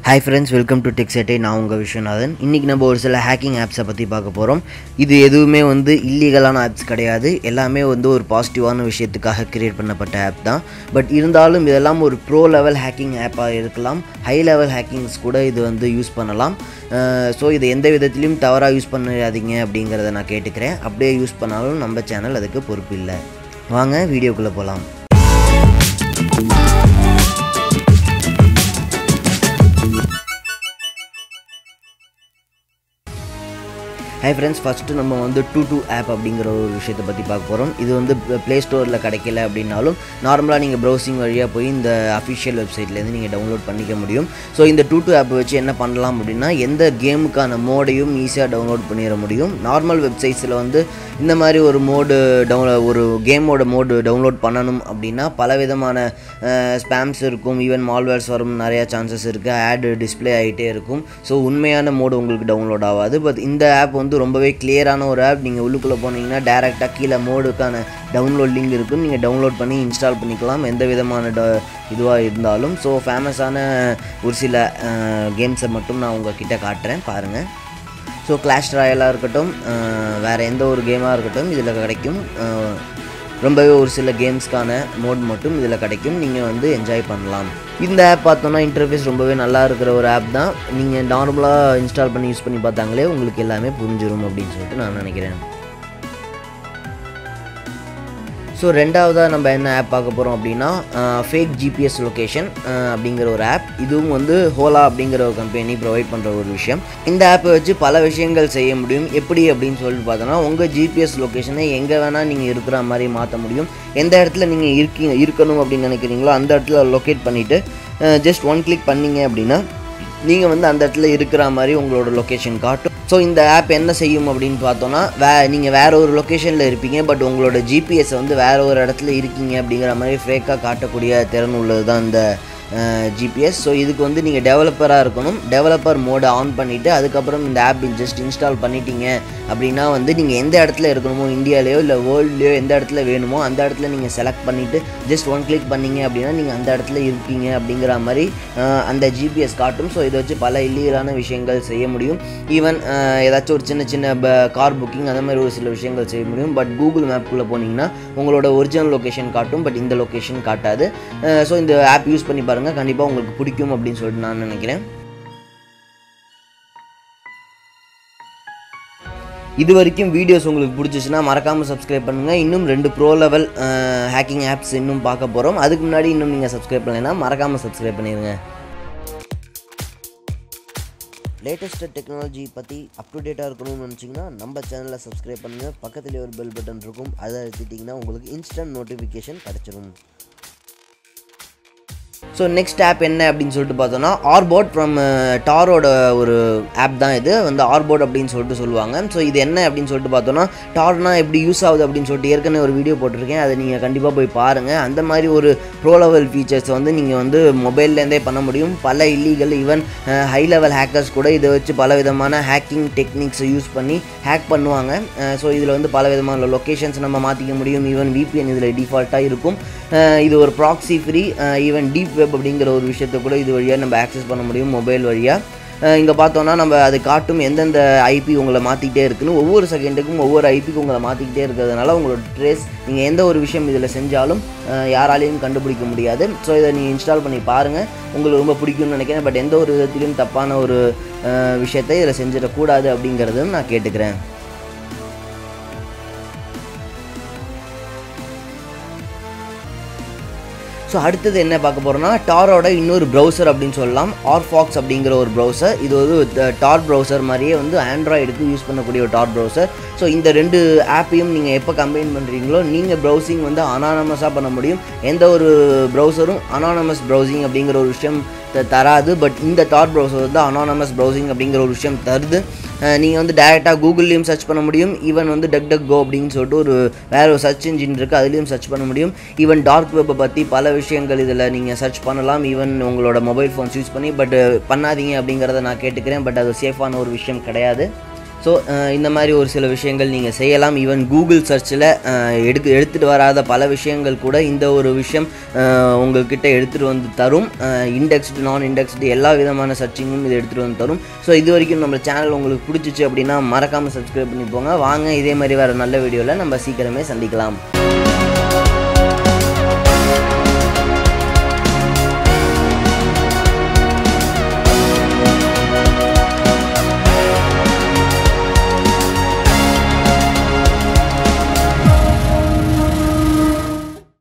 hi friends welcome to டெக்ஸெட்டை நான் உங்கள் விஸ்வநாதன் இன்றைக்கி நம்ம ஒரு சில ஹேக்கிங் ஆப்ஸை பற்றி பார்க்க போகிறோம் இது எதுவுமே வந்து இல்லீகலான ஆப்ஸ் கிடையாது எல்லாமே வந்து ஒரு பாசிட்டிவான விஷயத்துக்காக கிரியேட் பண்ணப்பட்ட ஆப் தான் பட் இருந்தாலும் இதெல்லாம் ஒரு ப்ரோ லெவல் ஹேக்கிங் ஆப்பாக இருக்கலாம் ஹை லெவல் ஹேக்கிங்ஸ் கூட இது வந்து யூஸ் பண்ணலாம் ஸோ இது எந்த விதத்துலையும் தவறாக யூஸ் பண்ணாதீங்க அப்படிங்கிறத நான் கேட்டுக்கிறேன் அப்படியே யூஸ் பண்ணாலும் நம்ம சேனல் அதுக்கு பொறுப்பு இல்லை வாங்க வீடியோக்குள்ளே போகலாம் ஹை ஃப்ரெண்ட்ஸ் ஃபஸ்ட்டு நம்ம வந்து டூ டூ ஆப் அப்படிங்கிற ஒரு விஷயத்தை பற்றி பார்க்க போகிறோம் இது வந்து ப்ளே ஸ்டோரில் கிடைக்கல அப்படின்னாலும் நார்மலாக நீங்கள் ப்ரௌசிங் வழியாக போய் இந்த அஃபிஷியல் வெப்சைட்லேருந்து நீங்கள் டவுன்லோட் பண்ணிக்க முடியும் ஸோ இந்த டூ டூ ஆப் வச்சு என்ன பண்ணலாம் அப்படின்னா எந்த கேமுக்கான மோடையும் ஈஸியாக டவுன்லோட் பண்ணிட முடியும் நார்மல் வெப்சைட்ஸில் வந்து இந்த மாதிரி ஒரு மோடு டவுன் ஒரு கேமோட மோடு டவுன்லோட் பண்ணணும் அப்படின்னா பல விதமான ஸ்பேம்ஸ் இருக்கும் ஈவன் மால்வேர்ஸ் வரும் நிறையா சான்சஸ் இருக்குது ஆடு டிஸ்பிளே ஆகிட்டே இருக்கும் ஸோ உண்மையான மோடு உங்களுக்கு டவுன்லோட் ஆகாது பட் இந்த ஆப் வந்து ரொம்பவே கிளியரான ஒரு ஆப் நீங்கள் உள்ளுக்குள்ளே போனீங்கன்னா டேரெக்டாக கீழே மோடுக்கான டவுன்லோட் லிங்க் இருக்கும் நீங்கள் டவுன்லோட் பண்ணி இன்ஸ்டால் பண்ணிக்கலாம் எந்த விதமான ட இதுவாக இருந்தாலும் ஸோ ஃபேமஸான ஒரு சில கேம்ஸை மட்டும் நான் உங்ககிட்ட காட்டுறேன் பாருங்கள் ஸோ கிளாஷ் ராயலாக இருக்கட்டும் வேறு எந்த ஒரு கேமாக இருக்கட்டும் இதில் கிடைக்கும் ரொம்பவே ஒரு சில கேம்ஸ்க்கான மோட் மட்டும் இதில் கிடைக்கும் நீங்கள் வந்து என்ஜாய் பண்ணலாம் இந்த ஆப் பார்த்தோன்னா இன்டர்ஃபேஸ் ரொம்பவே நல்லா இருக்கிற ஒரு ஆப் தான் நீங்கள் நார்மலாக இன்ஸ்டால் பண்ணி யூஸ் பண்ணி பார்த்தாங்களே உங்களுக்கு எல்லாமே புரிஞ்சிடும் அப்படின்னு சொல்லிட்டு நான் நினைக்கிறேன் ஸோ ரெண்டாவதாக நம்ம என்ன ஆப் பார்க்க போகிறோம் அப்படின்னா ஃபேக் ஜிபிஎஸ் லொக்கேஷன் அப்படிங்கிற ஒரு ஆப் இதுவும் வந்து ஹோலா அப்படிங்கிற ஒரு கம்பெனி ப்ரொவைட் பண்ணுற ஒரு விஷயம் இந்த ஆப்பை வச்சு பல விஷயங்கள் செய்ய முடியும் எப்படி அப்படின்னு சொல்லிட்டு பார்த்தோன்னா உங்கள் ஜிபிஎஸ் லொக்கேஷனை எங்கே வேணால் நீங்கள் இருக்கிற மாதிரி மாற்ற முடியும் எந்த இடத்துல நீங்கள் இருக்கீங்க இருக்கணும் அப்படின்னு நினைக்கிறீங்களோ அந்த இடத்துல லொக்கேட் பண்ணிவிட்டு ஜஸ்ட் ஒன் கிளிக் பண்ணிங்க அப்படின்னா நீங்கள் வந்து அந்த இடத்துல இருக்கிற மாதிரி உங்களோட லொக்கேஷன் காட்டும் ஸோ இந்த ஆப் என்ன செய்யும் அப்படின்னு பார்த்தோன்னா வே நீங்கள் வேறு ஒரு லொக்கேஷனில் இருப்பீங்க பட் உங்களோட ஜிபிஎஸ் வந்து வேறு ஒரு இடத்துல இருக்கீங்க அப்படிங்கிற மாதிரி ஃபேக்காக காட்டக்கூடிய திறன் உள்ளது தான் இந்த ஜிபிஎஸ் ஸோ இதுக்கு வந்து நீங்கள் டெவலப்பராக இருக்கணும் டெவலப்பர் மோடை ஆன் பண்ணிவிட்டு அதுக்கப்புறம் இந்த ஆப் ஜஸ்ட் இன்ஸ்டால் பண்ணிட்டீங்க அப்படின்னா வந்து நீங்கள் எந்த இடத்துல இருக்கணுமோ இந்தியாலேயோ இல்லை வேர்ல்ட்லேயோ எந்த இடத்துல வேணுமோ அந்த இடத்துல நீங்கள் செலக்ட் பண்ணிவிட்டு ஜஸ்ட் ஒன் கிளிக் பண்ணிங்க அப்படின்னா நீங்கள் அந்த இடத்துல இருப்பீங்க அப்படிங்கிற மாதிரி அந்த ஜிபிஎஸ் காட்டும் ஸோ இதை வச்சு பல இல்லீகலான விஷயங்கள் செய்ய முடியும் ஈவன் ஏதாச்சும் ஒரு சின்ன சின்ன கார் புக்கிங் அந்த மாதிரி ஒரு சில விஷயங்கள் செய்ய முடியும் பட் கூகுள் மேப்குள்ளே போனீங்கன்னா உங்களோட ஒரிஜினல் லொக்கேஷன் காட்டும் பட் இந்த லொக்கேஷன் காட்டாது ஸோ இந்த ஆப் யூஸ் பண்ணி பாருங்கள் கண்டிப்பாக உங்களுக்கு பிடிக்கும் அப்படின்னு சொல்லிட்டு நான் நினைக்கிறேன் இது வரைக்கும் வீடியோஸ் உங்களுக்கு பிடிச்சிச்சுன்னா மறக்காமல் சப்ஸ்கிரைப் பண்ணுங்கள் இன்னும் ரெண்டு ப்ரோ லெவல் ஹேக்கிங் ஆப்ஸ் இன்னும் பார்க்க போகிறோம் அதுக்கு முன்னாடி இன்னும் நீங்கள் சப்ஸ்கிரைப் பண்ணலைன்னா மறக்காமல் சப்ஸ்கிரைப் பண்ணிடுங்க லேட்டஸ்ட்டு டெக்னாலஜி பற்றி அப் டு டேட்டாக இருக்கணும்னு நினச்சிங்கன்னா நம்ம சேனலை சப்ஸ்கிரைப் பண்ணுங்கள் பக்கத்துலேயே ஒரு பெல் பட்டன் இருக்கும் அதை அழுத்திட்டிங்கன்னா உங்களுக்கு இன்ஸ்டன்ட் நோட்டிஃபிகேஷன் கிடச்சிரும் ஸோ நெக்ஸ்ட் ஆப் என்ன அப்படின்னு சொல்லிட்டு பார்த்தோன்னா ஆர்போர்ட் ஃப்ரம் டாரோட ஒரு ஆப் தான் இது வந்து ஆர்போர்ட் அப்படின்னு சொல்லிட்டு சொல்லுவாங்க ஸோ இது என்ன அப்படின்னு சொல்லிட்டு பார்த்தோன்னா டார்னா எப்படி யூஸ் ஆகுது அப்படின்னு சொல்லிட்டு ஏற்கனவே ஒரு வீடியோ போட்டிருக்கேன் அதை நீங்கள் கண்டிப்பாக போய் பாருங்கள் அந்த மாதிரி ஒரு ப்ரோ லெவல் ஃபீச்சர்ஸ் வந்து நீங்கள் வந்து மொபைல்லேருந்தே பண்ண முடியும் பல illegal even high level hackers கூட இதை வச்சு பல விதமான ஹேக்கிங் டெக்னிக்ஸை யூஸ் பண்ணி ஹேக் பண்ணுவாங்க ஸோ இதில் வந்து பல விதமான லொக்கேஷன்ஸ் நம்ம மாற்றிக்க முடியும் ஈவன் விபிஎன் இதில் டிஃபால்ட்டாக இருக்கும் இது ஒரு proxy free even deep web அப்படிங்கிற ஒரு விஷயத்தை கூட இது வழியாக நம்ம ஆக்சஸ் பண்ண முடியும் மொபைல் வழியாக இங்கே பார்த்தோன்னா நம்ம அது காட்டும் எந்தெந்த ஐபி உங்களை மாற்றிக்கிட்டே இருக்குன்னு ஒவ்வொரு செகண்டுக்கும் ஒவ்வொரு ஐபிக்கு உங்களை மாற்றிக்கிட்டே இருக்கிறதுனால உங்களோட ட்ரேஸ் நீங்கள் எந்த ஒரு விஷயம் இதில் செஞ்சாலும் யாராலையும் கண்டுபிடிக்க முடியாது ஸோ இதை நீங்கள் இன்ஸ்டால் பண்ணி பாருங்கள் உங்களுக்கு ரொம்ப பிடிக்கும்னு நினைக்கிறேன் பட் எந்த ஒரு விதத்திலையும் தப்பான ஒரு விஷயத்தை இதில் செஞ்சிடக்கூடாது அப்படிங்கிறதும் நான் கேட்டுக்கிறேன் ஸோ அடுத்தது என்ன பார்க்க போகிறோம்னா டாரோட இன்னொரு ப்ரௌசர் அப்படின்னு சொல்லலாம் ஆர்ஃபாக்ஸ் அப்படிங்கிற ஒரு ப்ரௌசர் இது வந்து டார் ப்ரௌசர் மாதிரியே வந்து ஆண்ட்ராய்டுக்கு யூஸ் பண்ணக்கூடிய ஒரு டார் ப்ரௌசர் ஸோ இந்த ரெண்டு ஆப்பையும் நீங்கள் எப்போ கம்பைன் பண்ணுறீங்களோ நீங்கள் ப்ரௌசிங் வந்து அனானமஸாக பண்ண முடியும் எந்த ஒரு ப்ரௌசரும் அனானமஸ் ப்ரௌசிங் அப்படிங்கிற ஒரு விஷயம் தராது பட் இந்த டார் ப்ரௌசர் வந்து அனானமஸ் ப்ரௌசிங் அப்படிங்கிற ஒரு விஷயம் தருது நீங்கள் வந்து டேரெக்டாக கூகுள்லேயும் சர்ச் பண்ண முடியும் ஈவன் வந்து டக் டக் கோ அப்படின்னு சொல்லிட்டு ஒரு வேறு ஒரு சர்ச் இன்ஜின் இருக்குது அதுலேயும் சர்ச் பண்ண முடியும் ஈவன் டார்க் வெப்பை பற்றி பல விஷயங்கள் இதில் நீங்கள் சர்ச் பண்ணலாம் ஈவன் உங்களோட மொபைல் ஃபோன்ஸ் யூஸ் பண்ணி பட் பண்ணாதீங்க அப்படிங்கிறத நான் கேட்டுக்கிறேன் பட் அது சேஃபான ஒரு விஷயம் கிடையாது ஸோ இந்த மாதிரி ஒரு சில விஷயங்கள் நீங்கள் செய்யலாம் ஈவன் கூகுள் சர்ச்சில் எடுத்து எடுத்துகிட்டு வராத பல விஷயங்கள் கூட இந்த ஒரு விஷயம் அஹ், உங்கள்கிட்ட எடுத்துகிட்டு வந்து தரும் இண்டெக்ஸ்டு நான் இண்டெக்ஸ்டு எல்லா விதமான சர்ச்சிங்கும் இது எடுத்துகிட்டு வந்து தரும் ஸோ இது வரைக்கும் நம்ம சேனல் உங்களுக்கு பிடிச்சிச்சு அப்படின்னா மறக்காமல் சப்ஸ்கிரைப் பண்ணி போங்க வாங்க இதே மாதிரி வேறு நல்ல வீடியோவில் நம்ம சீக்கிரமே சந்திக்கலாம்